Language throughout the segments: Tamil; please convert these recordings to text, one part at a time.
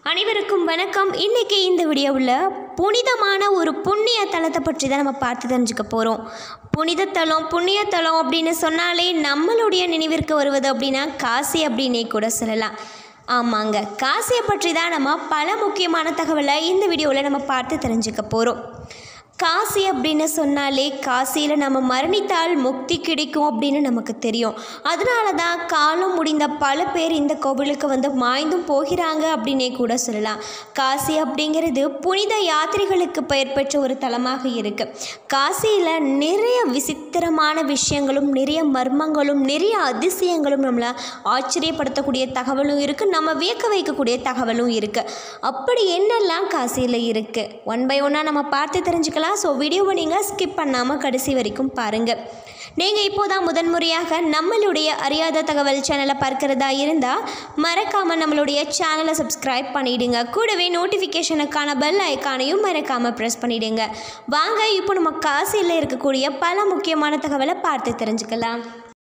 அனைவருக்கும் வணக்கம் இன்றைக்கி இந்த வீடியோவில் புனிதமான ஒரு புண்ணிய தலத்தை பற்றி தான் நம்ம பார்த்து தெரிஞ்சுக்க போகிறோம் புனித தலம் புண்ணிய தலம் அப்படின்னு சொன்னாலே நம்மளுடைய நினைவிற்கு வருவது அப்படின்னா காசி அப்படின்னே கூட சொல்லலாம் ஆமாங்க காசியை பற்றி தான் நம்ம பல முக்கியமான தகவலை இந்த வீடியோவில் நம்ம பார்த்து தெரிஞ்சுக்க போகிறோம் காசி அப்படின்னு சொன்னாலே காசியில் நம்ம மரணித்தால் முக்தி கிடைக்கும் அப்படின்னு நமக்கு தெரியும் அதனால தான் காலம் முடிந்த பல பேர் இந்த கோவிலுக்கு வந்து மாய்ந்தும் போகிறாங்க அப்படின்னே கூட சொல்லலாம் காசி அப்படிங்கிறது புனித யாத்திரைகளுக்கு பெயர் பெற்ற ஒரு தலமாக இருக்குது காசியில் நிறைய விசித்திரமான விஷயங்களும் நிறைய மர்மங்களும் நிறைய அதிசயங்களும் நம்மளை ஆச்சரியப்படுத்தக்கூடிய தகவலும் இருக்குது நம்ம வியக்க வைக்கக்கூடிய தகவலும் இருக்குது அப்படி என்னெல்லாம் காசியில் இருக்குது ஒன் பை ஒன்னாக நம்ம பார்த்து தெரிஞ்சுக்கலாம் ஸோ வீடியோவை நீங்கள் ஸ்கிப் பண்ணாமல் கடைசி வரைக்கும் பாருங்கள் நீங்கள் இப்போதான் முதன்முறையாக நம்மளுடைய அறியாத தகவல் சேனலை பார்க்கிறதா இருந்தால் மறக்காமல் நம்மளுடைய சேனலை சப்ஸ்கிரைப் பண்ணிடுங்க கூடவே நோட்டிஃபிகேஷனுக்கான பெல் ஐக்கானையும் மறக்காமல் ப்ரெஸ் பண்ணிடுங்க வாங்க இப்போ நம்ம காசியில் இருக்கக்கூடிய பல முக்கியமான தகவலை பார்த்து தெரிஞ்சுக்கலாம்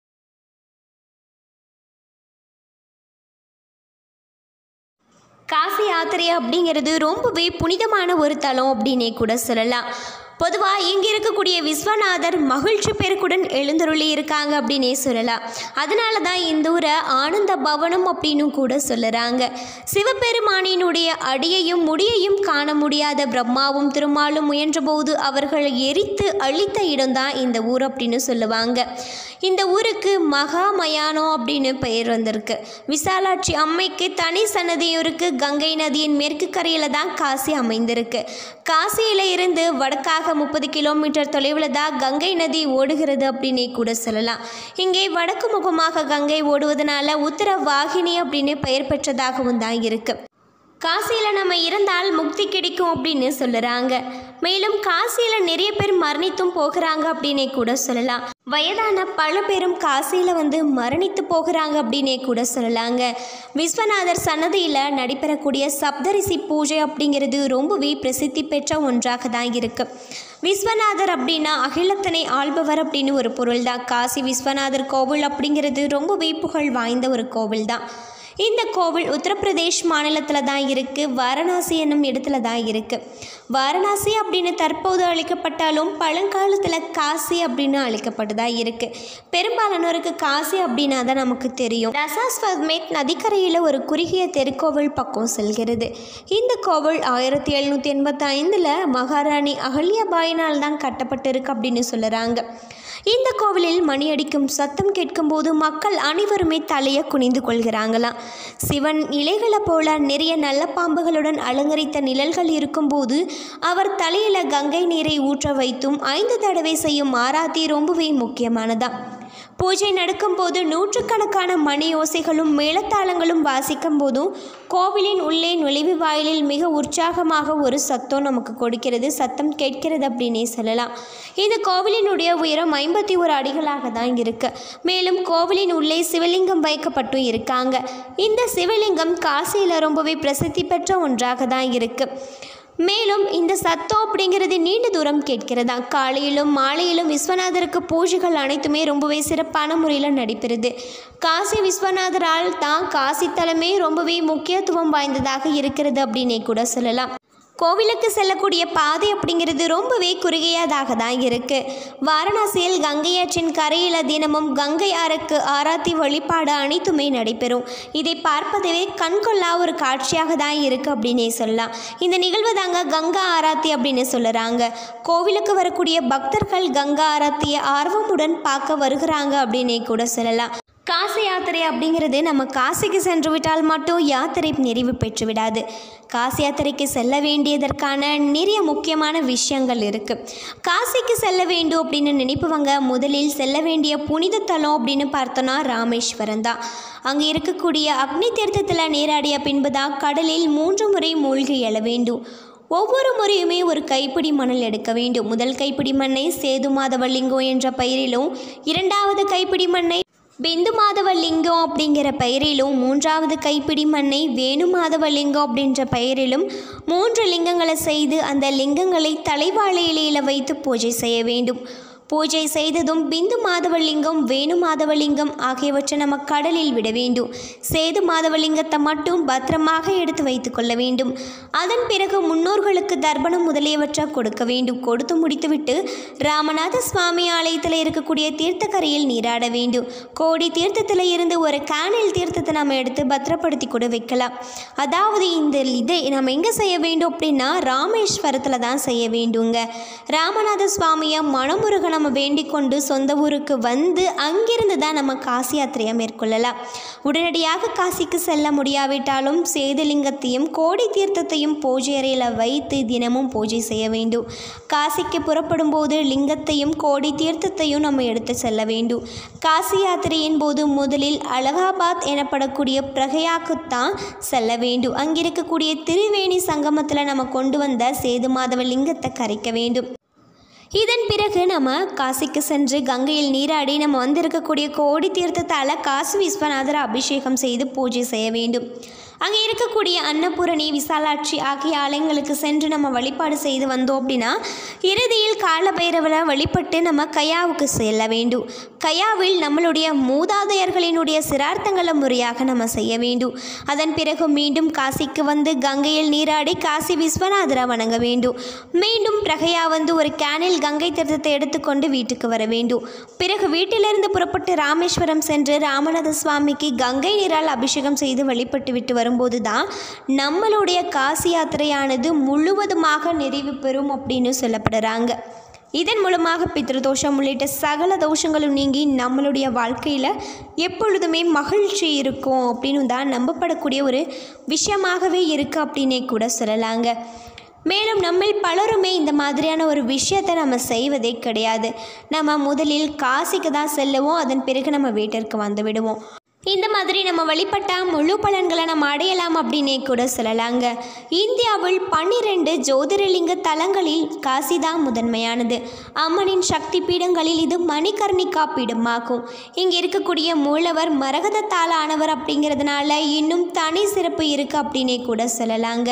காசி யாத்திரை அப்படிங்கிறது ரொம்பவே புனிதமான ஒரு தலம் அப்படின்னே கூட சொல்லலாம் பொதுவாக இங்கே இருக்கக்கூடிய விஸ்வநாதர் மகிழ்ச்சி பெருக்குடன் எழுந்தருளி இருக்காங்க அப்படின்னே சொல்லலாம் அதனால தான் இந்த ஊரை ஆனந்த பவனம் அப்படின்னு கூட சொல்லுறாங்க சிவபெருமானினுடைய அடியையும் முடியையும் காண முடியாத பிரம்மாவும் திருமாலும் முயன்றபோது அவர்களை எரித்து அழித்த இடம்தான் இந்த ஊர் அப்படின்னு சொல்லுவாங்க இந்த ஊருக்கு மகா மயானம் அப்படின்னு பெயர் வந்திருக்கு விசாலாட்சி அம்மைக்கு தனி சன்னதியும் இருக்கு கங்கை நதியின் மேற்கு கரையில் தான் காசி அமைந்திருக்கு காசியில் இருந்து வடக்காக முப்பது கிலோமீட்டர் தொலைவில் தான் கங்கை நதி ஓடுகிறது அப்படின்னே கூட சொல்லலாம் இங்கே வடக்கு முகமாக கங்கை ஓடுவதனால உத்தர வாகினி அப்படின்னு பெயர் பெற்றதாகவும் தான் இருக்கு காசியில் நம்ம இருந்தால் முக்தி கிடைக்கும் அப்படின்னு சொல்லுறாங்க மேலும் காசியில் நிறைய பேர் மரணித்தும் போகிறாங்க அப்படின்னே கூட சொல்லலாம் வயதான பல பேரும் காசியில் வந்து மரணித்து போகிறாங்க அப்படின்னே கூட சொல்லலாங்க விஸ்வநாதர் சன்னதியில் நடைபெறக்கூடிய சப்தரிசி பூஜை அப்படிங்கிறது ரொம்பவே பிரசித்தி பெற்ற ஒன்றாக தான் இருக்குது விஸ்வநாதர் அப்படின்னா அகிலத்தனை ஆள்பவர் அப்படின்னு ஒரு பொருள் தான் காசி விஸ்வநாதர் கோவில் அப்படிங்கிறது ரொம்பவே புகழ் வாய்ந்த ஒரு கோவில் தான் இந்த கோவில் உத்தரப்பிரதேஷ் மாநிலத்தில் தான் இருக்குது வாரணாசி என்னும் இடத்துல தான் இருக்குது வாரணாசி அப்படின்னு தற்போது அழைக்கப்பட்டாலும் பழங்காலத்தில் காசி அப்படின்னு அழைக்கப்பட்டதாக இருக்குது பெரும்பாலானோருக்கு காசி அப்படின்னா தான் நமக்கு தெரியும் ரசாஸ்வமேத் நதிக்கரையில் ஒரு குறுகிய தெருக்கோவில் பக்கம் செல்கிறது இந்த கோவில் ஆயிரத்தி எழுநூற்றி எண்பத்தி ஐந்தில் மகாராணி அகல்யாபாயினால் தான் கட்டப்பட்டிருக்கு அப்படின்னு சொல்லுறாங்க இந்த கோவிலில் மணி அடிக்கும் சத்தம் கேட்கும்போது மக்கள் அனைவருமே தலையை குனிந்து கொள்கிறாங்களாம் சிவன் இலைகளை போல நிறைய நல்ல பாம்புகளுடன் அலங்கரித்த நிழல்கள் இருக்கும்போது அவர் தலையில் கங்கை நீரை ஊற்ற வைத்தும் ஐந்து தடவை செய்யும் ஆராத்தி ரொம்பவே முக்கியமானதா பூஜை நடக்கும்போது நூற்றுக்கணக்கான மணி ஓசைகளும் மேளத்தாளங்களும் வாசிக்கும் போதும் கோவிலின் உள்ளே நுழைவு வாயிலில் மிக உற்சாகமாக ஒரு சத்தம் நமக்கு கொடுக்கிறது சத்தம் கேட்கிறது அப்படின்னே சொல்லலாம் இந்த கோவிலினுடைய உயரம் ஐம்பத்தி ஒரு அடிகளாக தான் இருக்கு மேலும் கோவிலின் உள்ளே சிவலிங்கம் வைக்கப்பட்டும் இருக்காங்க இந்த சிவலிங்கம் காசியில் ரொம்பவே பிரசித்தி பெற்ற ஒன்றாக தான் இருக்குது மேலும் இந்த சத்தம் அப்படிங்கிறது நீண்ட தூரம் கேட்கிறதா காலையிலும் மாலையிலும் விஸ்வநாதருக்கு பூஜைகள் அனைத்துமே ரொம்பவே சிறப்பான முறையில் நடைபெறுது காசி விஸ்வநாதரால் தான் காசி தலமே ரொம்பவே முக்கியத்துவம் வாய்ந்ததாக இருக்கிறது அப்படின்னே கூட சொல்லலாம் கோவிலுக்கு செல்லக்கூடிய பாதை அப்படிங்கிறது ரொம்பவே குறுகியதாக தான் இருக்குது வாரணாசியில் கங்கையாற்றின் கரையில் தினமும் கங்கை ஆறுக்கு ஆராத்தி வழிபாடு அனைத்துமே நடைபெறும் இதை பார்ப்பதவே கண்கொள்ளா ஒரு காட்சியாக தான் இருக்குது அப்படின்னே சொல்லலாம் இந்த நிகழ்வு தாங்க கங்கா ஆராத்தி அப்படின்னு சொல்லுறாங்க கோவிலுக்கு வரக்கூடிய பக்தர்கள் கங்கா ஆராத்தியை ஆர்வமுடன் பார்க்க வருகிறாங்க அப்படின்னே கூட சொல்லலாம் காசி யாத்திரை அப்படிங்கிறது நம்ம காசிக்கு சென்று விட்டால் மட்டும் யாத்திரை நிறைவு பெற்று விடாது காசி யாத்திரைக்கு செல்ல வேண்டியதற்கான நிறைய முக்கியமான விஷயங்கள் இருக்குது காசிக்கு செல்ல வேண்டும் அப்படின்னு நினைப்பவங்க முதலில் செல்ல வேண்டிய புனித தலம் அப்படின்னு பார்த்தோன்னா ராமேஸ்வரம் தான் அங்கே இருக்கக்கூடிய அக்னி தீர்த்தத்தில் நீராடிய பின்பு தான் கடலில் மூன்று முறை மூழ்கி எழ வேண்டும் ஒவ்வொரு முறையுமே ஒரு கைப்பிடி மணல் எடுக்க வேண்டும் முதல் கைப்பிடி மண்ணை சேது மாதவலிங்கம் என்ற பெயரிலும் இரண்டாவது கைப்பிடி மண்ணை பிந்து மாதவலிங்கம் அப்படிங்கிற பெயரிலும் மூன்றாவது கைப்பிடி மண்ணை வேணு மாதவலிங்கம் அப்படின்ற பெயரிலும் மூன்று லிங்கங்களை செய்து அந்த லிங்கங்களை தலைவாழை இலையில் வைத்து பூஜை செய்ய வேண்டும் பூஜை செய்ததும் பிந்து மாதவலிங்கம் வேணு மாதவலிங்கம் ஆகியவற்றை நம்ம கடலில் விட வேண்டும் சேது மாதவலிங்கத்தை மட்டும் பத்திரமாக எடுத்து வைத்து கொள்ள வேண்டும் அதன் பிறகு முன்னோர்களுக்கு தர்ப்பணம் முதலியவற்றை கொடுக்க வேண்டும் கொடுத்து முடித்துவிட்டு ராமநாத சுவாமி ஆலயத்தில் இருக்கக்கூடிய தீர்த்தக்கரையில் நீராட வேண்டும் கோடி தீர்த்தத்தில் இருந்து ஒரு கேனில் தீர்த்தத்தை நம்ம எடுத்து பத்திரப்படுத்தி கூட வைக்கலாம் அதாவது இந்த இதை நம்ம எங்கே செய்ய வேண்டும் அப்படின்னா ராமேஸ்வரத்தில் தான் செய்ய வேண்டுங்க ராமநாத சுவாமியை மனமுருக நம்ம வேண்டிக் கொண்டு சொந்த ஊருக்கு வந்து அங்கிருந்து தான் நம்ம காசி யாத்திரையை மேற்கொள்ளலாம் உடனடியாக காசிக்கு செல்ல முடியாவிட்டாலும் சேதுலிங்கத்தையும் கோடி தீர்த்தத்தையும் பூஜை அறையில் வைத்து தினமும் பூஜை செய்ய வேண்டும் காசிக்கு புறப்படும் போது லிங்கத்தையும் கோடி தீர்த்தத்தையும் நம்ம எடுத்து செல்ல வேண்டும் காசி யாத்திரையின் போது முதலில் அலகாபாத் எனப்படக்கூடிய பிரகையாக்குத்தான் செல்ல வேண்டும் அங்கிருக்கக்கூடிய திருவேணி சங்கமத்தில் நம்ம கொண்டு வந்த சேது மாதவ லிங்கத்தை கரைக்க வேண்டும் இதன் பிறகு நம்ம காசிக்கு சென்று கங்கையில் நீராடி நம்ம வந்திருக்கக்கூடிய கோடி தீர்த்தத்தால் காசி விஸ்வநாதர் அபிஷேகம் செய்து பூஜை செய்ய வேண்டும் அங்கே இருக்கக்கூடிய அன்னபூரணி விசாலாட்சி ஆகிய ஆலயங்களுக்கு சென்று நம்ம வழிபாடு செய்து வந்தோம் அப்படின்னா இறுதியில் காலபைரவரை வழிபட்டு நம்ம கயாவுக்கு செல்ல வேண்டும் கயாவில் நம்மளுடைய மூதாதையர்களினுடைய சிரார்த்தங்களை முறையாக நம்ம செய்ய வேண்டும் அதன் பிறகு மீண்டும் காசிக்கு வந்து கங்கையில் நீராடி காசி விஸ்வநாதரை வணங்க வேண்டும் மீண்டும் பிரகையா வந்து ஒரு கேனில் கங்கை தீர்த்தத்தை எடுத்துக்கொண்டு வீட்டுக்கு வர வேண்டும் பிறகு வீட்டிலிருந்து புறப்பட்டு ராமேஸ்வரம் சென்று ராமநாத சுவாமிக்கு கங்கை நீரால் அபிஷேகம் செய்து வழிபட்டு விட்டு வரும்போது தான் நம்மளுடைய காசி யாத்திரையானது முழுவதுமாக நிறைவு பெறும் அப்படின்னு சொல்லப்படுறாங்க இதன் மூலமாக பித்ருதோஷம் உள்ளிட்ட சகல தோஷங்களும் நீங்கி நம்மளுடைய வாழ்க்கையில் எப்பொழுதுமே மகிழ்ச்சி இருக்கும் அப்படின்னு தான் நம்பப்படக்கூடிய ஒரு விஷயமாகவே இருக்குது அப்படின்னே கூட சொல்லலாங்க மேலும் நம்மில் பலருமே இந்த மாதிரியான ஒரு விஷயத்தை நம்ம செய்வதே கிடையாது நம்ம முதலில் காசிக்கு தான் செல்லுவோம் அதன் பிறகு நம்ம வீட்டிற்கு வந்து விடுவோம் இந்த மாதிரி நம்ம வழிபட்டால் முழு பலன்களை நம்ம அடையலாம் அப்படின்னே கூட சொல்லலாங்க இந்தியாவில் பன்னிரெண்டு ஜோதிர்லிங்க தலங்களில் காசி தான் முதன்மையானது அம்மனின் சக்தி பீடங்களில் இது மணிகர்ணிகா பீடமாகும் இங்கே இருக்கக்கூடிய மூலவர் மரகதத்தால் ஆனவர் அப்படிங்கிறதுனால இன்னும் தனி சிறப்பு இருக்குது அப்படின்னே கூட சொல்லலாங்க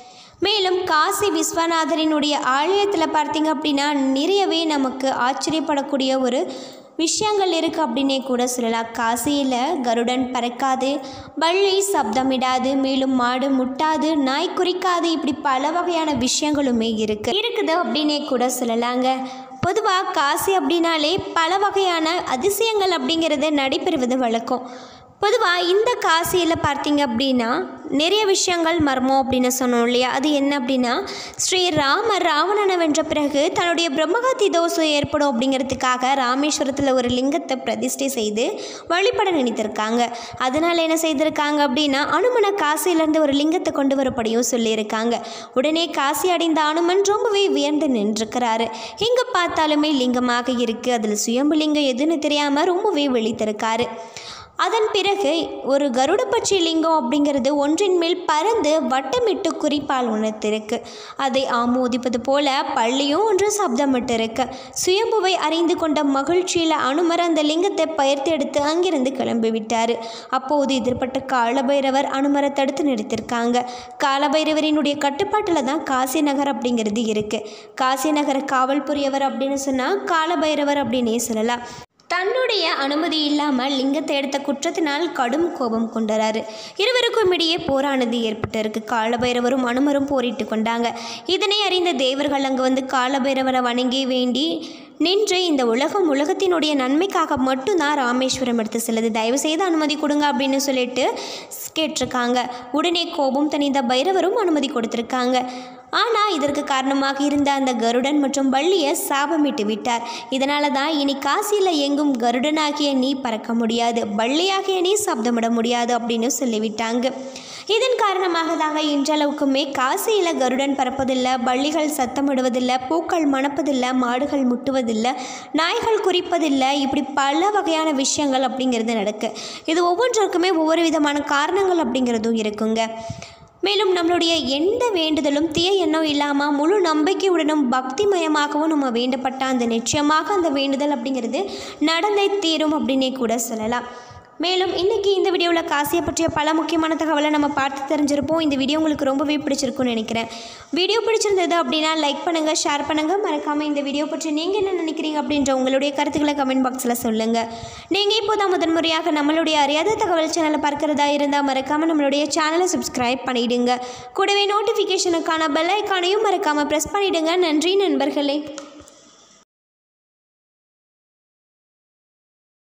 மேலும் காசி விஸ்வநாதரினுடைய ஆலயத்தில் பார்த்தீங்க அப்படின்னா நிறையவே நமக்கு ஆச்சரியப்படக்கூடிய ஒரு விஷயங்கள் இருக்குது அப்படின்னே கூட சொல்லலாம் காசியில் கருடன் பறக்காது வள்ளி சப்தமிடாது மேலும் மாடு முட்டாது நாய் குறிக்காது இப்படி பல வகையான விஷயங்களுமே இருக்குது இருக்குது அப்படின்னே கூட சொல்லலாங்க பொதுவாக காசி அப்படின்னாலே பல வகையான அதிசயங்கள் அப்படிங்கிறது நடைபெறுவது வழக்கம் பொதுவாக இந்த காசியில் பார்த்தீங்க அப்படின்னா நிறைய விஷயங்கள் மர்மம் அப்படின்னு சொன்னோம் இல்லையா அது என்ன அப்படின்னா ஸ்ரீ ராமர் ராவணனை வென்ற பிறகு தன்னுடைய பிரம்மகத்தி தோஷம் ஏற்படும் அப்படிங்கிறதுக்காக ராமேஸ்வரத்தில் ஒரு லிங்கத்தை பிரதிஷ்டை செய்து வழிபட நினைத்திருக்காங்க அதனால் என்ன செய்திருக்காங்க அப்படின்னா அனுமனை காசியிலேருந்து ஒரு லிங்கத்தை கொண்டு வரப்படியும் சொல்லியிருக்காங்க உடனே காசி அடைந்த அனுமன் ரொம்பவே வியந்து நின்றுக்கிறாரு எங்கே பார்த்தாலுமே லிங்கமாக இருக்குது அதில் சுயம்பு லிங்கம் எதுன்னு தெரியாமல் ரொம்பவே விழித்திருக்காரு அதன் பிறகு ஒரு கருடப்பட்சி லிங்கம் அப்படிங்கிறது ஒன்றின் மேல் பறந்து வட்டமிட்டு குறிப்பால் உணர்த்திருக்கு அதை ஆமோதிப்பது போல பள்ளியும் ஒன்று சப்தமிட்டு இருக்கு சுயம்புவை அறிந்து கொண்ட மகிழ்ச்சியில் அனுமர் அந்த லிங்கத்தை பயிர்த்தெடுத்து அங்கிருந்து கிளம்பி விட்டார் அப்போது எதிர்பட்ட காலபைரவர் அனுமரை தடுத்து நிறுத்திருக்காங்க காலபைரவரினுடைய கட்டுப்பாட்டில் தான் காசி நகர் அப்படிங்கிறது இருக்குது காசி நகர காவல் புரியவர் அப்படின்னு சொன்னால் காலபைரவர் அப்படின்னே சொல்லலாம் தன்னுடைய அனுமதி இல்லாமல் லிங்கத்தை எடுத்த குற்றத்தினால் கடும் கோபம் கொண்டாரு இருவருக்கும் இடையே போரானது ஏற்பட்டிருக்கு காலபைரவரும் அனுமரும் போரிட்டு கொண்டாங்க இதனை அறிந்த தேவர்கள் அங்கு வந்து காலபைரவரை வணங்கி வேண்டி நின்று இந்த உலகம் உலகத்தினுடைய நன்மைக்காக மட்டும்தான் ராமேஸ்வரம் எடுத்து செல்லுது தயவு செய்து அனுமதி கொடுங்க அப்படின்னு சொல்லிட்டு கேட்டிருக்காங்க உடனே கோபம் தணிந்த பைரவரும் அனுமதி கொடுத்துருக்காங்க ஆனால் இதற்கு காரணமாக இருந்த அந்த கருடன் மற்றும் வள்ளியை சாபமிட்டு விட்டார் இதனால தான் இனி காசியில் எங்கும் கருடனாகிய நீ பறக்க முடியாது வள்ளியாகிய நீ சப்தமிட முடியாது அப்படின்னு சொல்லிவிட்டாங்க இதன் காரணமாக தாங்க இன்றளவுக்குமே காசியில் கருடன் பறப்பதில்லை பள்ளிகள் சத்தமிடுவதில்லை பூக்கள் மணப்பதில்லை மாடுகள் முட்டுவதில்லை நாய்கள் குறிப்பதில்லை இப்படி பல வகையான விஷயங்கள் அப்படிங்கிறது நடக்கு இது ஒவ்வொன்றுக்குமே ஒவ்வொரு விதமான காரணங்கள் அப்படிங்கிறதும் இருக்குங்க மேலும் நம்மளுடைய எந்த வேண்டுதலும் தீய எண்ணம் இல்லாமல் முழு நம்பிக்கையுடனும் பக்திமயமாகவும் நம்ம வேண்டப்பட்ட அந்த நிச்சயமாக அந்த வேண்டுதல் அப்படிங்கிறது நடந்தே தீரும் அப்படின்னே கூட சொல்லலாம் மேலும் இன்றைக்கி இந்த வீடியோவில் காசியை பற்றிய பல முக்கியமான தகவலை நம்ம பார்த்து தெரிஞ்சிருப்போம் இந்த வீடியோ உங்களுக்கு ரொம்பவே பிடிச்சிருக்கும்னு நினைக்கிறேன் வீடியோ பிடிச்சிருந்தது அப்படின்னா லைக் பண்ணுங்கள் ஷேர் பண்ணுங்கள் மறக்காமல் இந்த வீடியோ பற்றி நீங்கள் என்ன நினைக்கிறீங்க அப்படின்ற உங்களுடைய கருத்துக்களை கமெண்ட் பாக்ஸில் சொல்லுங்கள் நீங்கள் இப்போ தான் முதன்முறையாக நம்மளுடைய அறியாத தகவல் சேனலை பார்க்குறதா இருந்தால் மறக்காமல் நம்மளுடைய சேனலை சப்ஸ்கிரைப் பண்ணிவிடுங்க கூடவே நோட்டிஃபிகேஷனுக்கான பெல் ஐக்கானையும் மறக்காமல் ப்ரெஸ் பண்ணிவிடுங்க நன்றி நண்பர்களே